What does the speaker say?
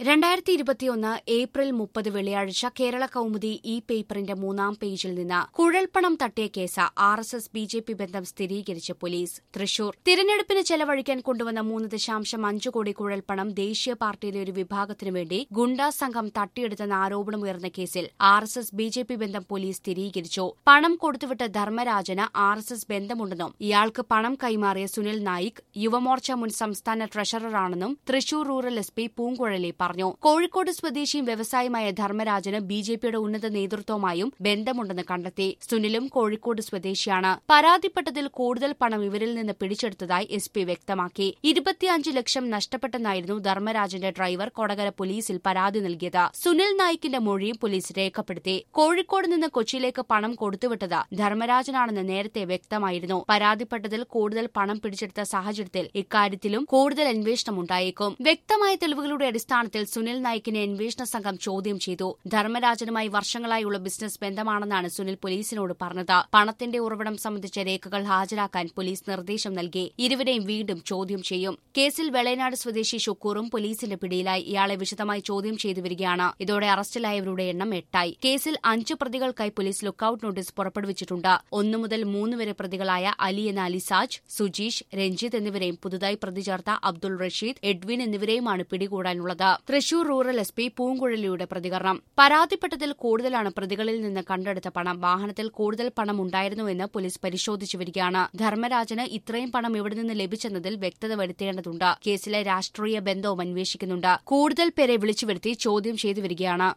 രണ്ടായിരത്തി ഇരുപത്തിയൊന്ന് ഏപ്രിൽ മുപ്പത് വെള്ളിയാഴ്ച കേരള കൌമുദി ഇ പേപ്പറിന്റെ മൂന്നാം പേജിൽ നിന്ന് കുഴൽപ്പണം തട്ടിയ case R S S B J P ബന്ധം സ്ഥിരീകരിച്ച പോലീസ് തൃശൂർ തിരഞ്ഞെടുപ്പിന് ചെലവഴിക്കാൻ കൊണ്ടുവന്ന മൂന്ന് ദശാംശം അഞ്ച് കോടി കുഴൽപ്പണം ദേശീയ പാർട്ടിയിലെ ഒരു വിഭാഗത്തിനു വേണ്ടി ഗുണ്ടാ സംഘം തട്ടിയെടുത്തെന്ന ആരോപണമുയർന്ന കേസിൽ R S S B J P ബന്ധം പോലീസ് സ്ഥിരീകരിച്ചു പണം കൊടുത്തുവിട്ട ധർമ്മരാജന് ആർ എസ് എസ് ബന്ധമുണ്ടെന്നും ഇയാൾക്ക് പണം കൈമാറിയ സുനിൽ നായിക് യുവമോർച്ച മുൻ സംസ്ഥാന ട്രഷററാണെന്നും Thrissur rural S P Poonkuzhali പറഞ്ഞു കോഴിക്കോട് സ്വദേശിയും വ്യവസായിയുമായ ധർമ്മരാജന് ബി ജെ പിയുടെ ഉന്നത നേതൃത്വവുമായും ബന്ധമുണ്ടെന്ന് കണ്ടെത്തി സുനിലും കോഴിക്കോട് സ്വദേശിയാണ് പരാതിപ്പെട്ടതിൽ കൂടുതൽ പണം ഇവരിൽ നിന്ന് പിടിച്ചെടുത്തതായി എസ് പി വ്യക്തമാക്കി ഇരുപത്തിയഞ്ച് ലക്ഷം നഷ്ടപ്പെട്ടെന്നായിരുന്നു ധർമ്മരാജന്റെ ഡ്രൈവർ കൊടകര പോലീസിൽ പരാതി നൽകിയത് സുനിൽ നായിക്കിന്റെ മൊഴിയും പോലീസ് രേഖപ്പെടുത്തി കോഴിക്കോട് നിന്ന് കൊച്ചിയിലേക്ക് പണം കൊടുത്തുവിട്ടത് ധർമ്മരാജനാണെന്ന് നേരത്തെ വ്യക്തമായിരുന്നു പരാതിപ്പെട്ടതിൽ കൂടുതൽ പണം പിടിച്ചെടുത്ത സാഹചര്യത്തിൽ ഇക്കാര്യത്തിലും കൂടുതൽ അന്വേഷണം ഉണ്ടായേക്കും വ്യക്തമായ തെളിവുകളുടെ അടിസ്ഥാനത്തിൽ സുനിൽ നായിക്കിനെ അന്വേഷണ സംഘം ചോദ്യം ചെയ്തു ധർമ്മരാജനുമായി വർഷങ്ങളായുള്ള ബിസിനസ് ബന്ധമാണെന്നാണ് സുനിൽ പോലീസിനോട് പറഞ്ഞത് പണത്തിന്റെ ഉറവിടം സംബന്ധിച്ച രേഖകൾ ഹാജരാക്കാൻ പോലീസ് നിർദ്ദേശം നൽകി ഇരുവരെയും വീണ്ടും ചോദ്യം ചെയ്യും കേസിൽ വെളയനാട് സ്വദേശി ഷുക്കൂറും പോലീസിന്റെ പിടിയിലായി ഇയാളെ വിശദമായി ചോദ്യം ചെയ്തു വരികയാണ് ഇതോടെ അറസ്റ്റിലായവരുടെ എണ്ണം എട്ടായി കേസിൽ അഞ്ച് പ്രതികൾക്കായി പോലീസ് ലുക്കൌട്ട് നോട്ടീസ് പുറപ്പെടുവിച്ചിട്ടുണ്ട് ഒന്നു മുതൽ മൂന്ന് വരെ പ്രതികളായ അലി എന്ന അലിസാജ് സുജീഷ് രഞ്ജിത്ത് എന്നിവരെയും പുതുതായി പ്രതി ചേർത്ത അബ്ദുൾ റഷീദ് എഡ്വിൻ എന്നിവരെയുമാണ് പിടികൂടാനുള്ളത് തൃശൂർ റൂറൽ എസ് പി പൂങ്കുഴലിയുടെ പ്രതികരണം പരാതിപ്പെട്ടതിൽ കൂടുതലാണ് പ്രതികളിൽ നിന്ന് കണ്ടെടുത്ത പണം വാഹനത്തിൽ കൂടുതൽ പണം ഉണ്ടായിരുന്നുവെന്ന് പോലീസ് പരിശോധിച്ചു വരികയാണ് ധർമ്മരാജന് ഇത്രയും പണം എവിടെ നിന്ന് ലഭിച്ചെന്നതിൽ വ്യക്തത വരുത്തേണ്ടതുണ്ട് കേസിലെ രാഷ്ട്രീയ ബന്ധവും അന്വേഷിക്കുന്നുണ്ട് കൂടുതൽ പേരെ വിളിച്ചുവരുത്തി ചോദ്യം ചെയ്തു വരികയാണ്